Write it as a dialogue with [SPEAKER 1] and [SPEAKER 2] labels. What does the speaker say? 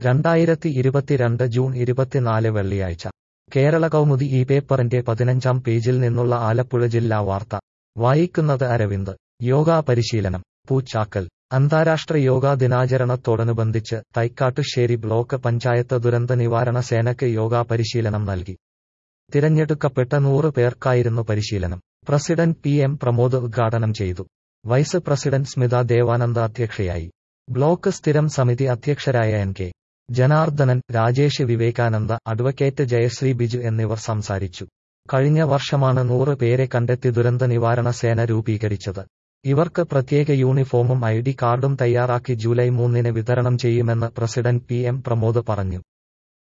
[SPEAKER 1] രണ്ടായിരത്തി ഇരുപത്തിരണ്ട് ജൂൺ ഇരുപത്തിനാല് വെള്ളിയാഴ്ച കേരള കൗമുദി ഈ പേപ്പറിന്റെ പതിനഞ്ചാം പേജിൽ നിന്നുള്ള ആലപ്പുഴ ജില്ലാ വാർത്ത വായിക്കുന്നത് അരവിന്ദ് യോഗാ പരിശീലനം പൂച്ചാക്കൽ അന്താരാഷ്ട്ര യോഗാ ദിനാചരണത്തോടനുബന്ധിച്ച് തൈക്കാട്ടുശ്ശേരി ബ്ലോക്ക് പഞ്ചായത്ത് ദുരന്ത നിവാരണ സേനയ്ക്ക് യോഗാ പരിശീലനം നൽകി തിരഞ്ഞെടുക്കപ്പെട്ട നൂറ് പേർക്കായിരുന്നു പരിശീലനം പ്രസിഡന്റ് പി എം പ്രമോദ് ഉദ്ഘാടനം ചെയ്തു വൈസ് പ്രസിഡന്റ് സ്മിത ദേവാനന്ദ അധ്യക്ഷയായി ബ്ലോക്ക് സ്ഥിരം സമിതി അധ്യക്ഷരായ N K Janardhanan Rajesh Vivekananda advocate Jayasree Biju എന്നിവർ സംസാരിച്ചു കഴിഞ്ഞ വർഷമാണ് നൂറ് പേരെ കണ്ടെത്തി ദുരന്ത നിവാരണ സേന രൂപീകരിച്ചത് ഇവർക്ക് പ്രത്യേക യൂണിഫോമും ഐ ഡി കാർഡും തയ്യാറാക്കി ജൂലൈ മൂന്നിന് വിതരണം ചെയ്യുമെന്ന് പ്രസിഡന്റ് പി എം പ്രമോദ് പറഞ്ഞു